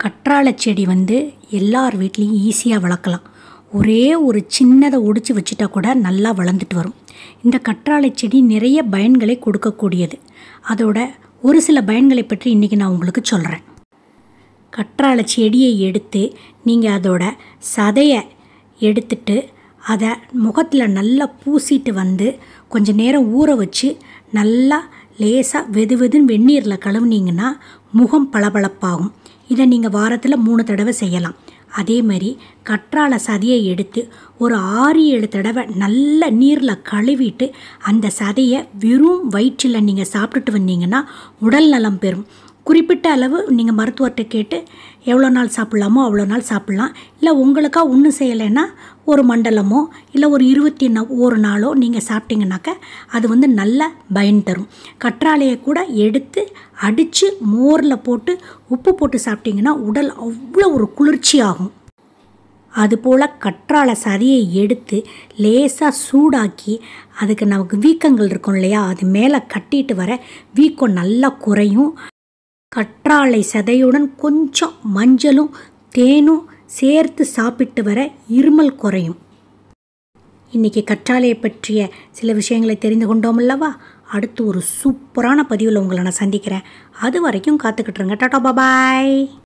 கற்றாழை செடி வந்து எல்லார் வீட்லேயும் ஈஸியாக வளர்க்கலாம் ஒரே ஒரு சின்னதை ஒடிச்சு வச்சுட்டா கூட நல்லா வளர்ந்துட்டு வரும் இந்த கற்றாழை செடி நிறைய பயன்களை கொடுக்கக்கூடியது அதோட ஒரு சில பயன்களை பற்றி இன்றைக்கி நான் உங்களுக்கு சொல்கிறேன் கற்றாழை செடியை எடுத்து நீங்கள் அதோட சதையை எடுத்துட்டு அதை முகத்தில் நல்லா பூசிட்டு வந்து கொஞ்ச நேரம் ஊற வச்சு நல்லா லேசாக வெது வெதுன்னு வெந்நீரில் கழுவுனீங்கன்னா முகம் பளபளப்பாகும் இதை நீங்கள் வாரத்தில் மூணு தடவை செய்யலாம் அதே மாதிரி கற்றாழை சதையை எடுத்து ஒரு ஆறு ஏழு தடவை நல்ல நீரில் கழுவிட்டு அந்த சதையை வெறும் வயிற்றில் நீங்கள் சாப்பிட்டுட்டு வந்தீங்கன்னா உடல் நலம் பெறும் குறிப்பிட்ட அளவு நீங்கள் மருத்துவர்கிட்ட கேட்டு எவ்வளோ நாள் சாப்பிட்லாமோ அவ்வளோ நாள் சாப்பிட்லாம் இல்லை உங்களுக்கா ஒன்றும் செய்யலைன்னா ஒரு மண்டலமோ இல்லை ஒரு இருபத்தி ந ஒரு நாளோ நீங்கள் சாப்பிட்டீங்கன்னாக்க அது வந்து நல்ல பயன் தரும் கற்றாழையை கூட எடுத்து அடித்து மோரில் போட்டு உப்பு போட்டு சாப்பிட்டீங்கன்னா உடல் அவ்வளோ ஒரு குளிர்ச்சி ஆகும் அதுபோல் கற்றாழை சதையை எடுத்து லேசாக சூடாக்கி அதுக்கு நமக்கு வீக்கங்கள் இருக்கும் இல்லையா அது மேலே கட்டிட்டு வர வீக்கம் நல்லா குறையும் கற்றாழை சதையுடன் கொஞ்சம் மஞ்சளும் தேனும் சேர்த்து சாப்பிட்டு வர இருமல் குறையும் இன்றைக்கி கற்றாழையை பற்றிய சில விஷயங்களை தெரிந்து கொண்டோம் அல்லவா அடுத்து ஒரு சூப்பரான பதிவில் உங்களை நான் சந்திக்கிறேன் அது வரைக்கும் காத்துக்கிட்டுருங்க டாட்டா பாபாய்